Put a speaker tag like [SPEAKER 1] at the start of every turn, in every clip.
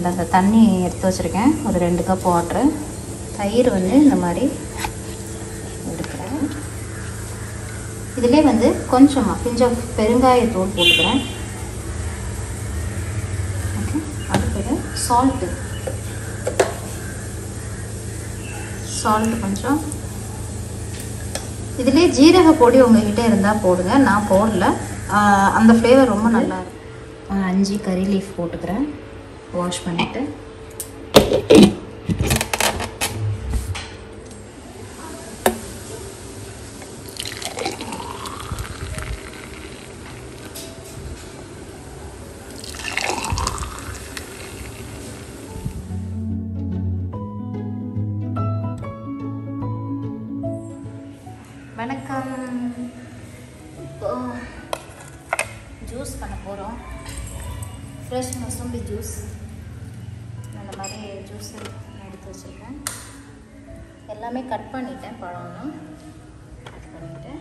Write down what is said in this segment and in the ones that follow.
[SPEAKER 1] அதில் அந்த தண்ணி எடுத்து வச்சுருக்கேன் ஒரு ரெண்டு கப் வாட்ரு தயிர் வந்து இந்த மாதிரி எடுக்கிறேன் இதிலே வந்து கொஞ்சமாக கொஞ்சம் பெருங்காயத்தூள் போட்டுக்கிறேன் ஓகே அடுத்தது சால்ட்டு சால்ட் கொஞ்சம் இதிலே ஜீரக பொடி உங்ககிட்ட இருந்தால் போடுங்க நான் போடல ஆஹ் அந்த ஃப்ளேவர் ரொம்ப நல்லா இருக்கும் ஆஹ் அஞ்சு கறி லீஃப் போட்டுக்கிறேன் வாஷ் பண்ணிவிட்டு வணக்கம் இப்போ ஜூஸ் பண்ண போகிறோம் ஃப்ரெஷ் மசூம்பி ஜூஸ் அந்த மாதிரி ஜூஸ் எடுத்து வச்சுருக்கேன் எல்லாமே கட் பண்ணிட்டேன் பழம்லாம் கட் பண்ணிவிட்டு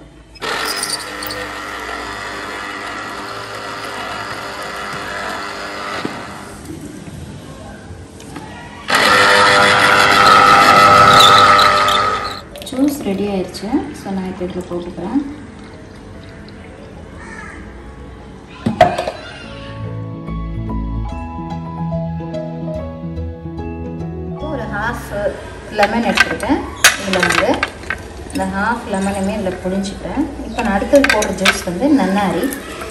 [SPEAKER 1] ஜூஸ் ரெடி ஆயிடுச்சு ஸோ நான் இப்போ இதில் போட்டுக்கிறேன் ஒரு ஹாஃப் லெமன் எடுத்துக்கிட்டேன் இதில் வந்து இந்த ஹாஃப் லெமனுமே இதில் புழிஞ்சிக்கிறேன் இப்போ நான் அடுத்தது போடுற ஜூஸ் வந்து நன்னாரி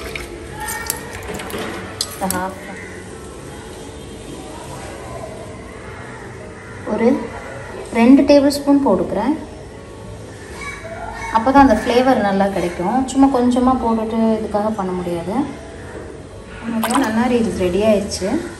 [SPEAKER 1] இந்த ஹாஃப் ஒரு ரெண்டு டேபிள் ஸ்பூன் போட்டுக்கிறேன் அப்போ தான் அந்த ஃப்ளேவர் நல்லா கிடைக்கும் சும்மா கொஞ்சமாக போட்டுட்டு இதுக்காக பண்ண முடியாது நம்மளுடைய நன்னாரி இது ரெடி ஆயிடுச்சு